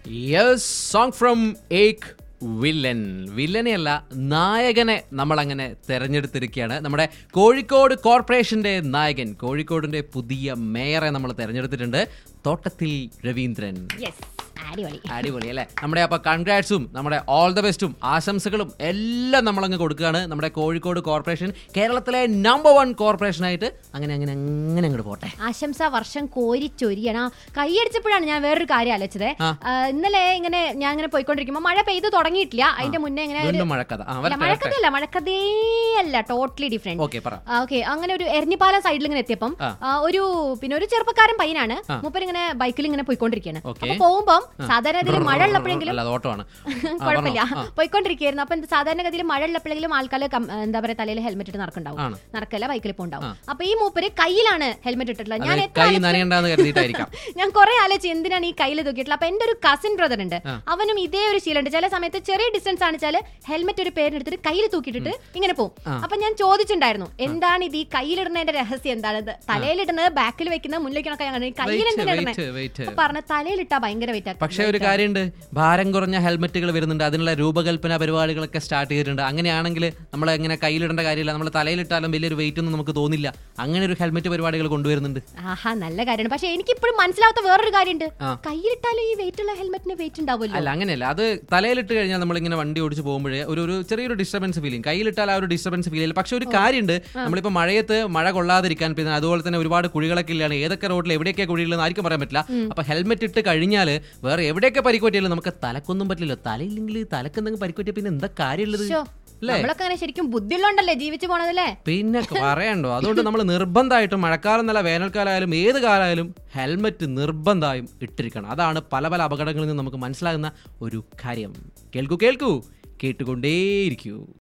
Yes song from Ek Villain വില്ലനെയല്ല നായകനെ നമ്മൾ അങ്ങനെ തെരഞ്ഞെടുത്തിരിക്കുകയാണ് നമ്മുടെ കോഴിക്കോട് കോർപ്പറേഷന്റെ നായകൻ കോഴിക്കോടിന്റെ പുതിയ മേയറെ നമ്മൾ തെരഞ്ഞെടുത്തിട്ടുണ്ട് തോട്ടത്തിൽ രവീന്ദ്രൻ യെസ് അടിപൊളി അടിപൊളി അല്ലേ നമ്മുടെ അപ്പൊ കൺഗ്രാറ്റ്സും നമ്മുടെ ഓൾ ദ ബെസ്റ്റും ആശംസകളും എല്ലാം നമ്മളങ്ങ് കൊടുക്കുകയാണ് നമ്മുടെ കോഴിക്കോട് കോർപ്പറേഷൻ കേരളത്തിലെ നമ്പർ വൺ കോർപ്പറേഷൻ ആയിട്ട് അങ്ങനെ അങ്ങനെ അങ്ങനെ അങ്ങോട്ട് പോട്ടെ ആശംസ വർഷം കോരിച്ചൊരിയണ കൈയടിച്ചപ്പോഴാണ് ഞാൻ വേറൊരു കാര്യം ആലോചിച്ചത് ആ. ആ, ഇന്നലെ ഇങ്ങനെ ഞാൻ ഇങ്ങനെ പോയിക്കൊണ്ടിരിക്കുമ്പോൾ മഴ പെയ്തു തുടങ്ങിയിട്ടില്ല അതിന്റെ മുന്നേ ഇങ്ങനെ ഒരു- വീണ്ടും മഴക്കഥ ആ അല്ല, വരട്ടെ വരട്ടെ മഴക്കഥയല്ല മഴക്കഥേ അല്ല ടോട്ടലി ഡിഫറെന്റ് ഓക്കെ പറ ഓക്കെ അങ്ങനെ ഒരു എരഞ്ഞിപ്പാലം സൈഡിൽ ഇങ്ങനെ എത്തിയപ്പം ആ. ആ, ഒരു പിന്നെ ഒരു ചെറുപ്പക്കാരൻ പയ്യനാണ് ആ. മൂപ്പർ ഇങ്ങനെ ബൈക്കിൽ ഇങ്ങനെ പോയിക്കൊണ്ടിരിക്കുകയാണ് ഓക്കെ. അപ്പൊ പോകുമ്പം സാധാരണ ഇതിൽ മഴ ഉള്ളപ്പോഴെങ്കിലും അല്ല അത് ഓട്ടമാണ് കുഴപ്പമില്ല ആ. പോയിക്കൊണ്ടിരിക്കുകയായിരുന്നു അപ്പൊ എന്ത് സാധാരണഗതിയിൽ മഴ ഉള്ളപ്പോഴെങ്കിലും ആൾക്കാർ എന്താ പറയാ തലയിൽ ഹെൽമെറ്റ് ഇട്ട് നടക്കണ്ടാവും ആണ്. നടക്കല്ല ബൈക്കിൽ പോണ്ടാവും അപ്പൊ ഈ മൂപ്പര് കയ്യിലാണ് ഹെൽമെറ്റ് ഇട്ടിട്ടുള്ളത് ഞാൻ അത് എത്ര കൈ ആലോചിച്ചു- നനയണ്ടെന്ന് കരുതിയിട്ടായിരിക്കാം ഞാൻ കുറെ ആലോചിച്ചു എന്തിനാണ് ഈ കയ്യിൽ തൂക്കിയിട്ടുള്ളത് അപ്പൊ എന്റെ ഒരു കസിൻ ബ്രദർ ഉണ്ട് ആ. അവനും ഇതേ ഒരു ശീലമുണ്ട് ചില സമയത്ത് ചെറിയ ഡിസ്റ്റൻസ് ആണ് വെച്ചാൽ ഹെൽമെറ്റ് ഒരു പേരെടുത്തിട്ട് കയ്യിൽ തൂക്കിയിട്ടിട്ട് ഇങ്ങനെ പോകും ആ. അപ്പൊ ഞാൻ ചോദിച്ചിട്ടുണ്ടായിരുന്നു എന്താണ് ഇത് ഈ കയ്യിലിടുന്നതിന്റെ രഹസ്യം എന്താണ് ഇത് തലയിലിടുന്നത് ബാക്കിൽ വെക്കുന്നത് മുന്നിലേക്കൊക്കെ അങ്ങനെ കയ്യിൽ വെയിറ്റ് എന്തിനാ വെയിറ്റ് ഇടുന്നത് വെയിറ്റ് അപ്പൊ പറഞ്ഞ തലയിലിട്ടാ ഭയങ്കര വെയിറ്റ് പക്ഷേ ഒരു കാര്യമുണ്ട് ഭാരം കുറഞ്ഞ ഹെൽമെറ്റുകൾ വരുന്നുണ്ട് അതിനുള്ള രൂപകൽപ്പന പരിപാടികളൊക്കെ സ്റ്റാർട്ട് ചെയ്തിട്ടുണ്ട് അങ്ങനെയാണെങ്കിൽ നമ്മൾ എങ്ങനെ കയ്യിലിടേണ്ട കാര്യമില്ല നമ്മൾ തലയിലിട്ടാലും വലിയൊരു വെയിറ്റ് ഒന്നും നമുക്ക് തോന്നില്ല അങ്ങനെ ഒരു ഹെൽമെറ്റ് പരിപാടികൾ കൊണ്ടുവരുന്നുണ്ട് ആഹാ നല്ല കാര്യമാണ് പക്ഷെ എനിക്കിപ്പോഴും മനസ്സിലാവാത്ത വേറൊരു കാര്യമുണ്ട് ആ. കയ്യിലിട്ടാലും ഈ വെയിറ്റ് ഉള്ള ഹെൽമെറ്റിന് വെയിറ്റ് ഉണ്ടാവുമല്ലോ അല്ല അങ്ങനെയല്ല അത് തലയിലിട്ട് കഴിഞ്ഞാൽ നമ്മളിങ്ങനെ വണ്ടി ഓടിച്ച് പോകുമ്പോഴേ ഒരു ഒരു ചെറിയൊരു ഡിസ്റ്റർബൻസ് ഫീൽ ചെയ്യും കയ്യിലിട്ടാൽ ആ ഒരു ഡിസ്റ്റർബൻസ് ഫീൽ ചെയ്യില്ല പക്ഷെ ഒരു കാര്യമുണ്ട് നമ്മളിപ്പോൾ മഴയത്ത് മഴ കൊള്ളാതിരിക്കാൻ പിന്നെ അതുപോലെ തന്നെ ഒരുപാട് കുഴികളൊക്കെ ഇല്ലാണ് ഏതൊക്കെ റോഡിൽ എവിടെയൊക്കെ കുഴികളെന്ന് ആർക്കും പറയാൻ പറ്റില്ല അപ്പൊ ഹെൽമെറ്റ് ഇട്ട് കഴിഞ്ഞാൽ വേറെ എവിടെയൊക്കെ പരിക്കുപറ്റിയാലും നമുക്ക് തലക്കൊന്നും പറ്റില്ലല്ലോ തലയില്ലെങ്കിൽ തലക്കെന്തെങ്കിലും പരിക്കുപറ്റിയ പിന്നെ എന്താ കാര്യമുള്ളത് ശ്ശോ, നമ്മളൊക്കെ അങ്ങനെ ശരിക്കും ബുദ്ധിയുള്ളോണ്ടല്ലേ ജീവിച്ചു പോണതല്ലേ പിന്നെ പറയണ്ടോ അതുകൊണ്ട് നമ്മൾ നിർബന്ധമായിട്ടും മഴക്കാലം എന്നല്ല വേനൽക്കാലമായാലും ഏത് കാലമായാലും ഹെൽമെറ്റ് നിർബന്ധമായും ഇട്ടിരിക്കണം അതാണ് പല പല അപകടങ്ങളിൽ നിന്ന് നമുക്ക് മനസ്സിലാകുന്ന ഒരു കാര്യം കേൾക്കൂ കേൾക്കൂ കേട്ടുകൊണ്ടേയിരിക്കൂ